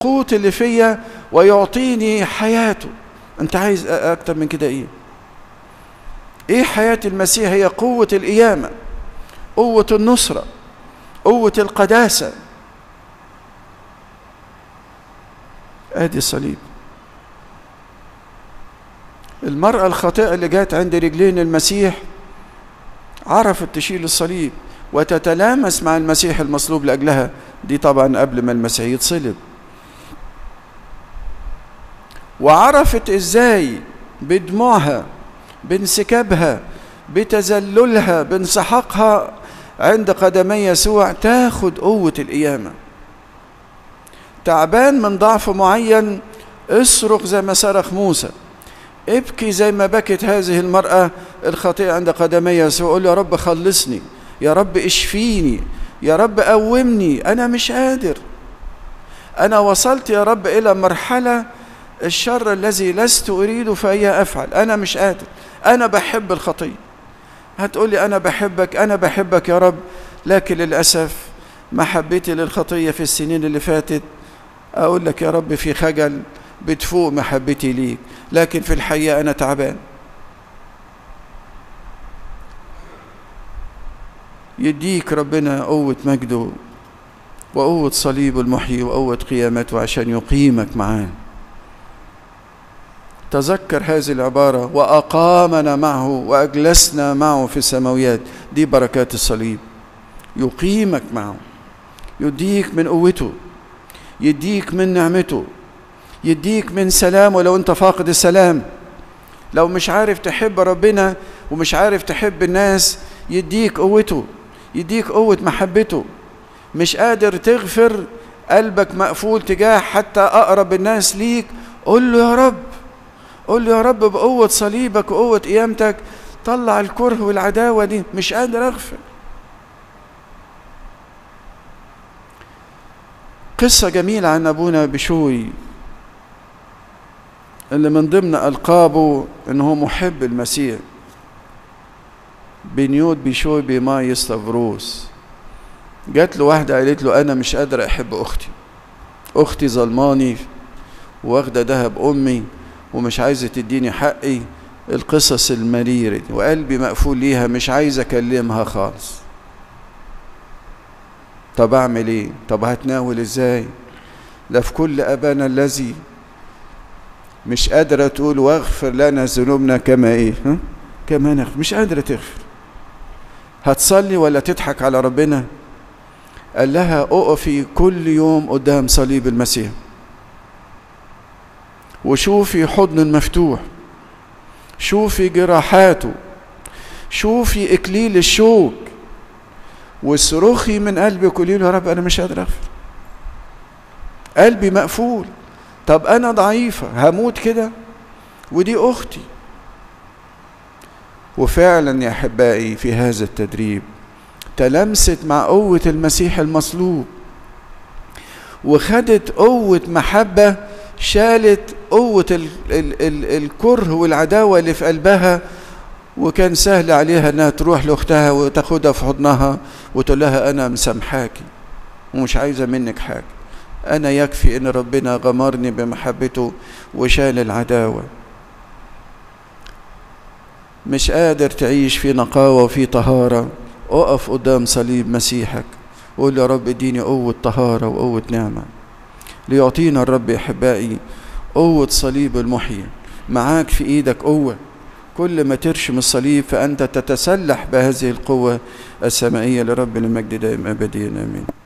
قوت اللي فيا ويعطيني حياته انت عايز اكتر من كده ايه ايه حياة المسيح هي قوة القيامة قوة النصرة قوة القداسة ادي الصليب المرأة الخاطئة اللي جات عند رجلين المسيح عرفت تشيل الصليب وتتلامس مع المسيح المصلوب لأجلها دي طبعا قبل ما المسيح يتصلب وعرفت ازاي بدموعها بانسكابها بتذللها بانسحاقها عند قدمي يسوع تاخد قوة القيامة تعبان من ضعف معين اصرخ زي ما صرخ موسى ابكي زي ما بكت هذه المرأة الخطيئة عند قدمي يسوع قول يا رب خلصني يا رب اشفيني يا رب قومني أنا مش قادر أنا وصلت يا رب إلى مرحلة الشر الذي لست أريد فهي أفعل أنا مش قادر أنا بحب الخطية هتقولي أنا بحبك أنا بحبك يا رب لكن للأسف محبتي للخطية في السنين اللي فاتت أقول لك يا رب في خجل بتفوق محبتي ليك لكن في الحقيقة أنا تعبان يديك ربنا قوة مجده وقوة صليب المحيي وقوة قيامته عشان يقيمك معاه تذكر هذه العبارة وأقامنا معه وأجلسنا معه في السماويات دي بركات الصليب يقيمك معه يديك من قوته يديك من نعمته يديك من سلامه لو انت فاقد السلام لو مش عارف تحب ربنا ومش عارف تحب الناس يديك قوته يديك قوة محبته مش قادر تغفر قلبك مقفول تجاه حتى أقرب الناس ليك قول له يا رب قول له يا رب بقوة صليبك وقوة قيامتك طلع الكره والعداوة دي مش قادر أغفر قصة جميلة عن أبونا بشوي اللي من ضمن ألقابه إنه محب المسيح بنيوت بشوي بماي ستافروس جات له واحدة قالت له أنا مش قادرة أحب أختي أختي ظلماني واخدة دهب أمي ومش عايزة تديني حقي القصص المريرة دي وقلبي مقفول ليها مش عايز أكلمها خالص طب أعمل إيه؟ طب هتناول إزاي؟ لا في كل أبانا الذي مش قادرة تقول واغفر لنا ذنوبنا كما إيه؟ ها؟ كما نغفر مش قادرة تغفر هتصلي ولا تضحك على ربنا؟ قال لها اقفي كل يوم قدام صليب المسيح وشوفي حضن مفتوح شوفي جراحاته شوفي اكليل الشوك واصرخي من قلبك قولي له يا رب انا مش قادر اغفر قلبي مقفول طب انا ضعيفه هموت كده ودي اختي وفعلا يا احبائي في هذا التدريب تلمست مع قوه المسيح المصلوب وخدت قوه محبه شالت قوة ال ال ال الكره والعداوة اللي في قلبها وكان سهل عليها انها تروح لاختها وتاخدها في حضنها وتقول لها انا مسامحاكي ومش عايزة منك حاجة انا يكفي ان ربنا غمرني بمحبته وشال العداوة مش قادر تعيش في نقاوة وفي طهارة اقف قدام صليب مسيحك وقول يا رب اديني قوة طهارة وقوة نعمة ليعطينا الرب احبائي قوة صليب المحيي معاك في ايدك قوة كل ما ترشم الصليب فأنت تتسلح بهذه القوة السمائية لرب المجد دائم أبديا آمين